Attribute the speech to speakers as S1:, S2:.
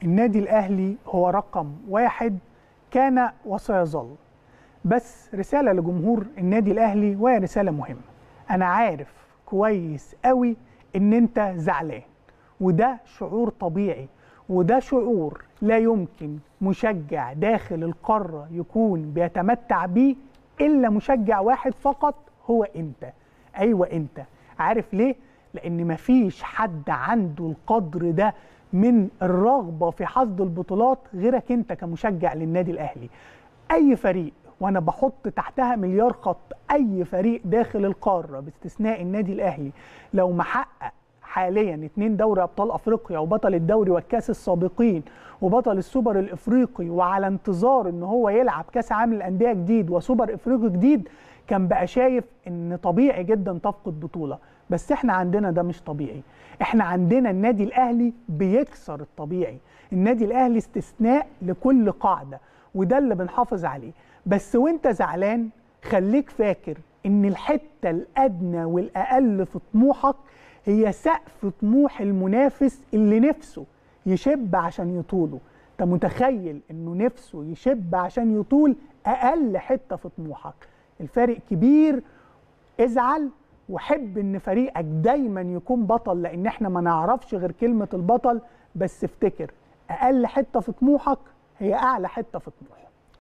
S1: النادي الاهلي هو رقم واحد كان وسيظل بس رساله لجمهور النادي الاهلي وهي رساله مهمه انا عارف كويس قوي ان انت زعلان وده شعور طبيعي وده شعور لا يمكن مشجع داخل القاره يكون بيتمتع بيه الا مشجع واحد فقط هو انت ايوه انت عارف ليه لان مفيش حد عنده القدر ده من الرغبه في حصد البطولات غيرك انت كمشجع للنادي الاهلي اي فريق وانا بحط تحتها مليار خط اي فريق داخل القاره باستثناء النادي الاهلي لو محقق حاليا اتنين دوري ابطال افريقيا وبطل الدوري والكاس السابقين وبطل السوبر الافريقي وعلى انتظار ان هو يلعب كاس عالم الانديه جديد وسوبر افريقي جديد كان بقى شايف ان طبيعي جدا تفقد بطوله بس احنا عندنا ده مش طبيعي احنا عندنا النادي الاهلي بيكسر الطبيعي النادي الاهلي استثناء لكل قاعده وده اللي بنحافظ عليه بس وانت زعلان خليك فاكر ان الحته الادنى والاقل في طموحك هي سقف طموح المنافس اللي نفسه يشب عشان يطوله انت متخيل انه نفسه يشب عشان يطول اقل حته في طموحك الفارق كبير ازعل وحب ان فريقك دايما يكون بطل لان احنا ما نعرفش غير كلمه البطل بس افتكر اقل حته في طموحك هي اعلى حته في طموحك